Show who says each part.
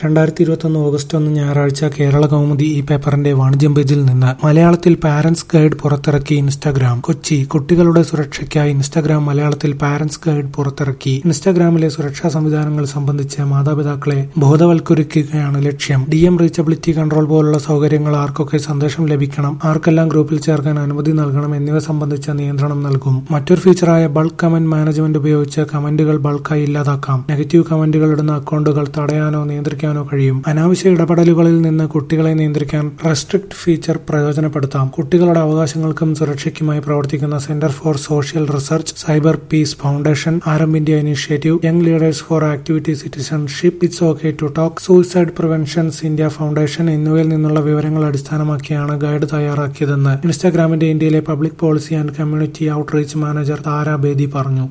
Speaker 1: രണ്ടായിരത്തി ഇരുപത്തൊന്ന് ഓഗസ്റ്റ് ഒന്ന് ഞായറാഴ്ച കേരള കൗമുദി ഈ പേപ്പറിന്റെ വാണിജ്യം പേജിൽ നിന്ന് മലയാളത്തിൽ പാരന്റ്സ് ഗൈഡ് പുറത്തിറക്കി ഇൻസ്റ്റാഗ്രാം കൊച്ചി കുട്ടികളുടെ സുരക്ഷയ്ക്കായി ഇൻസ്റ്റാഗ്രാം മലയാളത്തിൽ പാരന്റ്സ് ഗൈഡ് പുറത്തിറക്കി ഇൻസ്റ്റാഗ്രാമിലെ സുരക്ഷാ സംവിധാനങ്ങൾ സംബന്ധിച്ച് മാതാപിതാക്കളെ ബോധവൽക്കരിക്കുകയാണ് ലക്ഷ്യം ഡി എം റീച്ചബിലിറ്റി കൺട്രോൾ പോലുള്ള സൗകര്യങ്ങൾ ആർക്കൊക്കെ സന്ദേശം ലഭിക്കണം ആർക്കെല്ലാം ഗ്രൂപ്പിൽ ചേർക്കാൻ അനുമതി നൽകണം എന്നിവ സംബന്ധിച്ച നിയന്ത്രണം നൽകും മറ്റൊരു ഫീച്ചറായ ബൾക്ക് കമന്റ് മാനേജ്മെന്റ് ഉപയോഗിച്ച് കമന്റുകൾ ബൾക്കായി ഇല്ലാതാക്കാം നെഗറ്റീവ് കമന്റുകൾ ഇടുന്ന അക്കൗണ്ടുകൾ തടയാനോ നിയന്ത്രിക്കാനോ കഴിയും അനാവശ്യ ഇടപെടലുകളിൽ നിന്ന് കുട്ടികളെ നിയന്ത്രിക്കാൻ റെസ്ട്രിക്ട് ഫീച്ചർ പ്രയോജനപ്പെടുത്താം കുട്ടികളുടെ അവകാശങ്ങൾക്കും സുരക്ഷയ്ക്കുമായി പ്രവർത്തിക്കുന്ന centre for social research cyber peace foundation Aarambh India initiative young leaders for activity citizenship it's okay to talk suicide preventions India foundation എന്നിവയിൽ നിന്നുള്ള വിവരങ്ങൾ അടിസ്ഥാനമാക്കിയാണ് ഗൈഡ് തയ്യാറാക്കിയതെന്ന് ഇൻസ്റ്റാഗ്രാമിന്റെ ഇന്ത്യയിലെ public policy and community outreach manager Tara Bedi പറഞ്ഞു